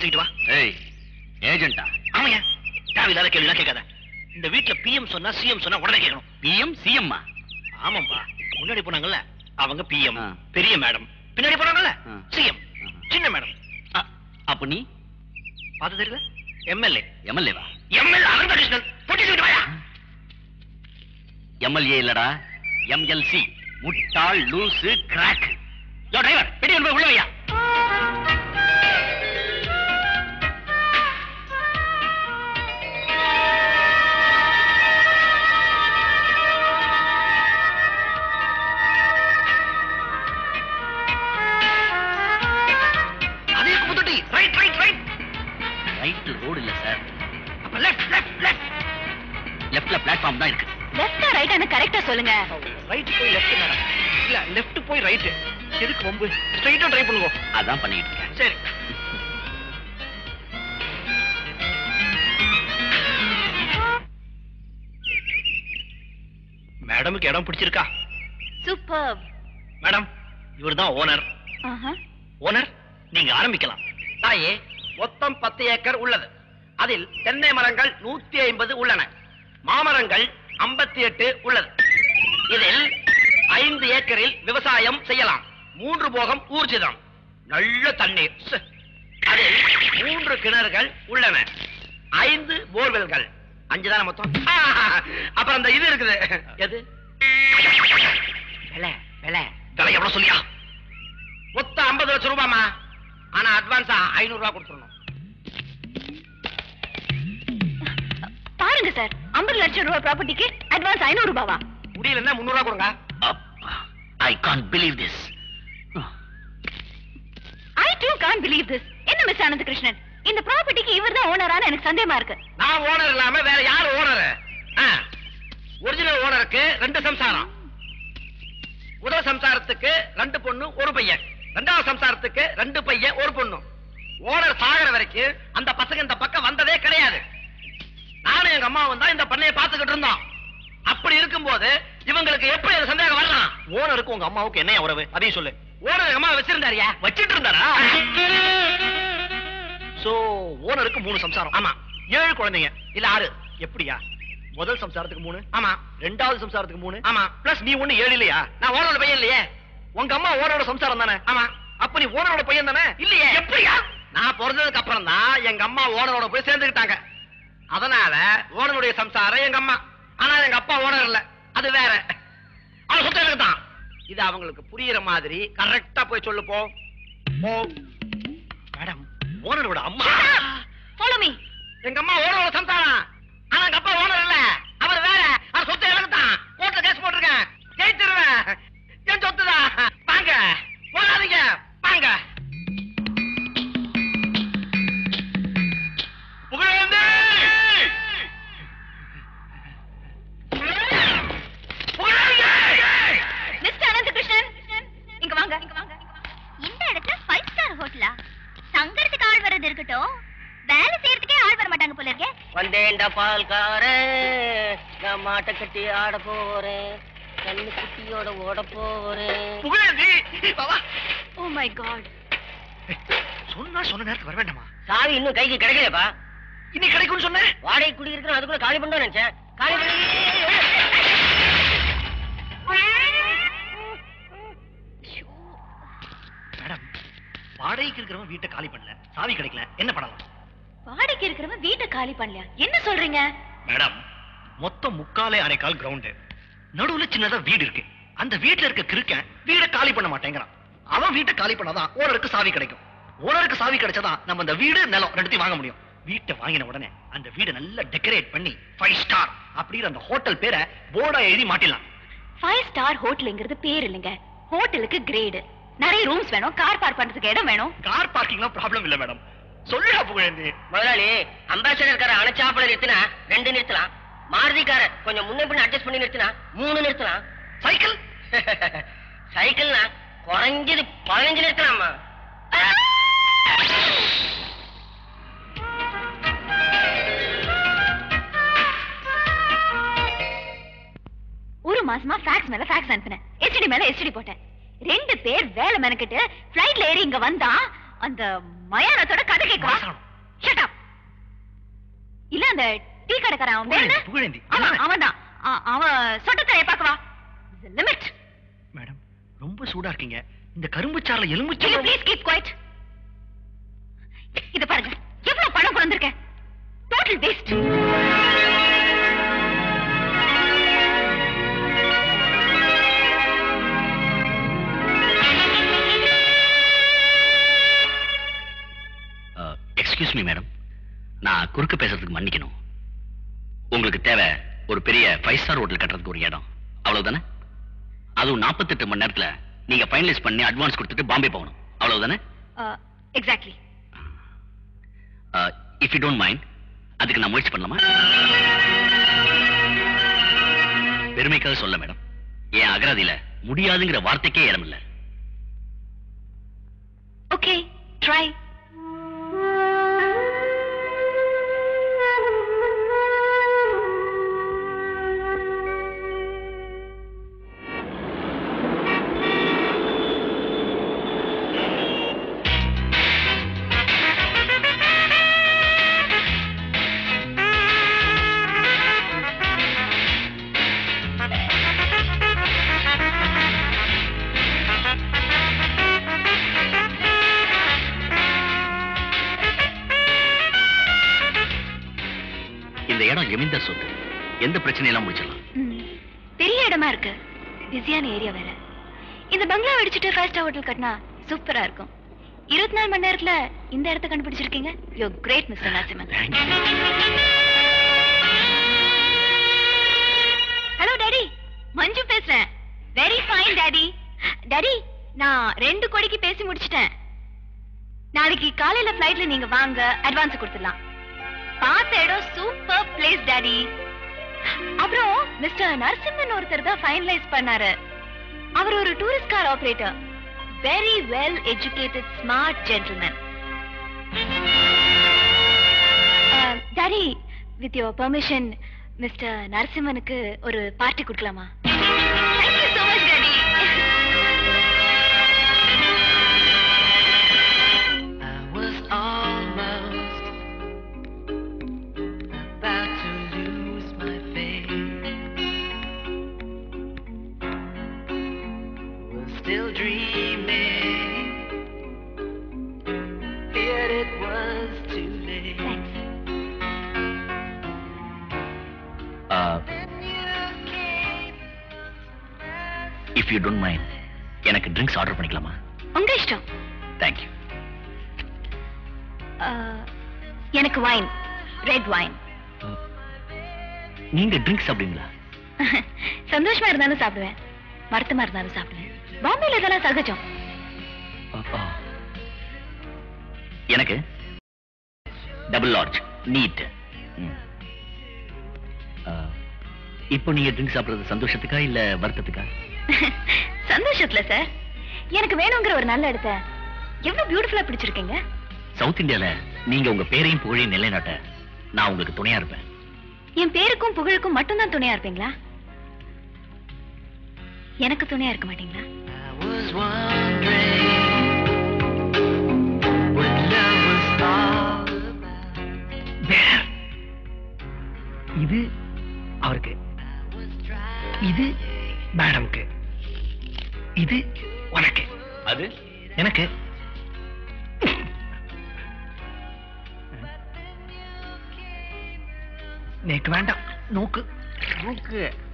பேசிக்கிட்டு வா ஏய் ஏஜென்ட்டா ஆமாயா தேவையில்லாத கேள்விலாம் கேட்காத இந்த வீட்ல பிஎம் சொன்னா சிஎம் சொன்னா உடனே கேட்கணும் பிஎம் சிஎம்மா ஆமாம்பா முன்னாடி போனாங்கல்ல அவங்க பிஎம் ஆ. பெரிய மேடம் பின்னாடி போனாங்கல்ல ஆ. சிஎம் சின்ன மேடம் அப்ப நீ பார்த்து தெரியல எம்எல்ஏ எம்எல்ஏவா எம்எல்ஏ அனந்த கிருஷ்ணன் போட்டிட்டு வாயா எம்எல்ஏ இல்லடா எம்எல்சி முட்டாள் லூசு கிராக் யோ டிரைவர் பெரிய போய் உள்ள வையா அதே குமுத்தட்டி right right right right road இல்ல சார் அப்ப லெஃப்ட் லெஃப்ட் லெஃப்ட் லெஃப்ட்ல பிளாட்ஃபார்ம் தான் இருக்கு லெஃப்டா ரைட்டானு கரெக்டா சொல்லுங்க ரைட் போய் லெஃப்ட் மேடம் இல்ல லெஃப்ட் போய் ரைட் எதுக்கு வம்பு ஸ்ட்ரைட்டா ட்ரை பண்ணுங்க அதான் பண்ணிட்டு இருக்கேன் சரி மேடமுக்கு இடம் பிடிச்சிருக்கா சூப்பர் மேடம் இவர்தான் ஓனர் ஆஹா ஓனர் நீங்க ஆரம்பிக்கலாம் தாயே மொத்தம் பத்து ஏக்கர் உள்ளது அதில் தென்னை மரங்கள் நூத்தி ஐம்பது உள்ளன மாமரங்கள் ஐம்பத்தி எட்டு உள்ளது இதில் ஐந்து ஏக்கரில் விவசாயம் செய்யலாம் மூன்று போகம் ஊர்ஜிதம் நல்ல தண்ணீர் ஸ். அதில் மூன்று கிணறுகள் உள்ளன ஐந்து போர்வெல்கள் அஞ்சு தானே மொத்தம் ஆஹா, அப்புறம் அந்த இது இருக்குது எது விலை விலை விலை எவ்வளவு சொல்லியா மொத்தம் ஐம்பது லட்சம் ரூபாமா ஆனா அட்வான்ஸா ஐநூறு ரூபாய் கொடுத்துடணும் பாருங்க சார் 50 லட்சம் ரூபாய் ப்ராப்பர்ட்டிக்கு அட்வான்ஸ் ஐநூறு ரூபாவா முடியலன்னா முன்னூறு ரூபாய் கொடுங்க அப்பா I can't believe this I too can believe this என்ன மிஸ் ஆனந்த் கிருஷ்ணன் இந்த ப்ராப்பர்ட்டிக்கு இவர் தான் ஓனரான எனக்கு சந்தேகமா இருக்கு நான் ஓனர் இல்லாம வேற யாரு ஓனர் ஒரிஜினல் ஓனருக்கு ரெண்டு சம்சாரம் முதல் சம்சாரத்துக்கு ரெண்டு பொண்ணு ஒரு பையன் ரெண்டாவது சம்சாரத்துக்கு ரெண்டு பையன் ஒரு பொண்ணு ஓனர் சாகர வரைக்கும் அந்த பசங்க இந்த பக்கம் வந்ததே கிடையாது நானும் எங்க அம்மாவும் தான் இந்த பண்ணையை பார்த்துக்கிட்டு இருந்தோம் அப்படி இருக்கும்போது இவங்களுக்கு எப்படி அது சந்தேகம் வரலாம் ஓனருக்கு உங்க அம்மாவுக்கு என்ன உறவு அதையும் சொல்லு ஓனர் எங்க அம்மா வச்சிருந்தாரியா வச்சிட்டு இருந்தாரா சோ ஓனருக்கு மூணு சம்சாரம் ஆமா ஏழு குழந்தைங்க இல்ல ஆறு எப்படியா முதல் சம்சாரத்துக்கு மூணு ஆமா ரெண்டாவது சம்சாரத்துக்கு மூணு ஆமா பிளஸ் நீ ஒண்ணு ஏழு இல்லையா நான் ஓனரோட பையன் இல்லையே உங்க அம்மா ஓனரோட சம்சாரம் தானே ஆமா அப்ப நீ ஓனரோட பையன் தானே இல்லையே எப்படியா நான் பிறந்ததுக்கு அப்புறம் தான் எங்க அம்மா ஓனரோட போய் சேர்ந்துக்கிட்டாங்க அதனால ஓனருடைய சம்சாரம் எங்க அம்மா ஆனா எங்க அப்பா ஓனர் இல்ல அது வேற அவன் சுத்தம் எனக்கு தான் இது அவங்களுக்கு புரியுற மாதிரி கரெக்டா போய் சொல்லு போ போ மேடம் ஓனரோட அம்மா ஃபாலோ மீ எங்க அம்மா ஓனரோட சம்சாரம் ஆனா எங்க அப்பா ஓனர் இல்ல அவர் வேற அவர் சொத்து எனக்கு தான் கோர்ட்ல கேஸ் போட்டிருக்கேன் ஜெயிச்சிருவேன் என் சொத்து தான் வாங்க போகாதீங்க வாங்க புகழேந்தி புகழேந்தி மிஸ்டர் அனந்த் கிருஷ்ணன் இங்க வாங்க இங்க வாங்க இந்த இடத்துல ஃபைவ் ஸ்டார் ஹோட்டலா தங்கறதுக்கு ஆள் வர்றது இருக்கட்டும் வேலை செய்யறதுக்கே ஆள் வர மாட்டாங்க போல இருக்கே வந்தேன்டா பால்கார நான் மாட்டை கட்டி ஆட போறேன் கண்ணு குட்டியோட ஓட போறேன் புகழேந்தி வா, வா. ஓ மை காட் சொன்னா சொன்ன நேரத்துக்கு வர வேண்டாமா சாவி இன்னும் கைக்கு கிடைக்கலப்பா இன்னி கிடைக்கும்னு சொன்னேன் வாடகை குடியிருக்கிறோம் அதுக்குள்ள காலி பண்ண நினைச்சேன் காலி பண்ணி மேடம் வாடகைக்கு இருக்கிறவன் வீட்டை காலி பண்ணல சாவி கிடைக்கல என்ன பண்ணலாம் வாடகைக்கு இருக்கிறவன் வீட்டை காலி பண்ணலையா என்ன சொல்றீங்க மேடம் மொத்தம் முக்காலே அரைக்கால் கிரவுண்டு நடுவுல சின்னதா வீடு இருக்கு அந்த வீட்டுல இருக்க கிறுக்கன் வீடை காலி பண்ண மாட்டேங்கிறான் அவன் வீட்டை காலி பண்ணாதான் ஓனருக்கு சாவி கிடைக்கும் ஓனருக்கு சாவி கிடைச்சாதான் நம்ம அந்த வீடு நிலம் ரெண்டுத்தையும் வாங்க முடியும் வீட்டை வாங்கின உடனே அந்த வீடை நல்லா டெக்கரேட் பண்ணி ஃபைவ் ஸ்டார் அப்படிங்கிற அந்த ஹோட்டல் பேரை போர்டா எழுதி மாட்டிடலாம் ஃபைவ் ஸ்டார் ஹோட்டலுங்கிறது பேர் இல்லைங்க ஹோட்டலுக்கு கிரேடு நிறைய ரூம்ஸ் வேணும் கார் பார்க் பண்றதுக்கு இடம் வேணும் கார் பார்க்கிங்லாம் ப்ராப்ளம் இல்ல மேடம் சொல்லுடா புகழேந்தி முதலாளி அம்பாசடர் கார அணைச்சாப்பட நிறுத்தினா ரெண்டு நிறுத்தலாம் மாருதி கார கொஞ்சம் முன்ன பின்ன அட்ஜஸ்ட் பண்ணி நிறுத்தினா மூணு நிறுத்தலாம் சைக்கிள் சைக்கிள்னா குறைஞ்சது பதினஞ்சு நிறுத்தலாமா ஒரு மாசமா ஃபேக்ஸ் மேல ஃபேக்ஸ் அனுப்பினேன் எஸ்டிடி மேல எஸ்டிடி போட்டேன் ரெண்டு பேர் வேலை மெனக்கிட்டு ஃபிளைட்ல ஏறி இங்க வந்தா அந்த மயானத்தோட கதை கேட்கவா மாசானம். ஷட் அப் இல்ல அந்த டீ கடைக்காரன் அவன் பேர் என்ன? புகழேந்தி, புகழேந்தி. ஆமா என்ன? அவன்தான் ஆ, அவன் சொட்டத்தரைய பார்க்கவா லிமிட் மேடம் ரொம்ப சூடா இருக்கீங்க இந்த கரும்பு சாறுல எலும்பு Will you please keep quiet? இத பாருங்க எவ்வளவு பணம் கொண்டு வந்திருக்கேன் total waste excuse me madam நான் குறுக்க பேசுறதுக்கு மன்னிக்கணும் உங்களுக்கு தேவை ஒரு பெரிய ஃபைவ் ஸ்டார் ஹோட்டல் கட்டுறதுக்கு ஒரு இடம் அவ்வளவுதானே அதுவும் நாற்பத்தெட்டு மணி நேரத்துல நீங்க ஃபைனலைஸ் பண்ணி அட்வான்ஸ் கொடுத்துட்டு பாம்பே போகணும் அவ்வளவுதானே exactly if you don't mind அதுக்கு நான் முயற்சி பண்ணலாமா பெருமைக்காக சொல்ல மேடம் என் அகராதியில முடியாதுங்கிற வார்த்தைக்கே இடம் இல்ல ஓகே ட்ரை இந்த இடம் ஜமீன்தார் சொத்து எந்த பிரச்சனையெல்லாம் முடிச்சிடலாம் பெரிய இடமா இருக்கு பிஸியான ஏரியா வேற இந்த பங்களா அடிச்சுட்டு ஃபைவ் ஸ்டார் ஹோட்டல் கட்டினா சூப்பரா இருக்கும் இருபத்தி நாலு மணி நேரத்துல இந்த இடத்த கண்டுபிடிச்சிருக்கீங்க yo great mister Narasimhan hello daddy Manju பேசுறேன் வெரி ஃபைன் டாடி டாடி நான் ரெண்டு கோடிக்கு பேசி முடிச்சிட்டேன் நாளைக்கு காலையில ஃப்ளைட்ல நீங்க வாங்க அட்வான்ஸ் கொடுத்துடலாம் பார்த்த இடம் சூப்பர் பிளேஸ் டாடி அப்புறம் மிஸ்டர் நரசிம்மன் ஒருத்தர் தான் ஃபைனலைஸ் பண்ணாரு அவர் ஒரு tourist car operator very well educated smart gentleman daddy with your permission mister நரசிம்மனுக்கு ஒரு பார்ட்டி கொடுக்கலாமா thank you so much daddy I was almost about to lose my faith. Was still dreaming, feared it was too late. If you don't mind எனக்கு drinks order பண்ணிக்கலாமா உங்க இஷ்டம் thank you Uh, எனக்கு wine red wine நீங்க drinks சாப்பிடுவீங்களா சந்தோஷமா இருந்தாலும் சாப்பிடுவேன் வருத்தமா இருந்தாலும் சாப்பிடுவேன் பாம்பேல இதெல்லாம் சகஜம் எனக்கு டபுள் லார்ஜ் நீட் இப்போ நீங்க ட்ரிங்க் சாப்பிடுறது சந்தோஷத்துக்கா இல்ல வருத்தத்துக்கா சந்தோஷத்துல சார் எனக்கு வேணுங்கிற ஒரு நல்ல இடத்த எவ்வளவு பியூட்டிஃபுல்லா பிடிச்சிருக்கீங்க சவுத் இந்தியால நீங்க உங்க பேரையும் புகழையும் நிலைநாட்ட நான் உங்களுக்கு துணையா இருப்பேன் என் பேருக்கும் புகழுக்கும் மட்டும்தான் துணையா இருப்பீங்களா எனக்கு துணையா இருக்க மாட்டீங்களா I was wondering what love was all about. There. இது அவருக்கு இது மேடம்க்கு இது உனக்கு அது எனக்கு நேக்கு வேண்டாம் நோக்கு நோக்கு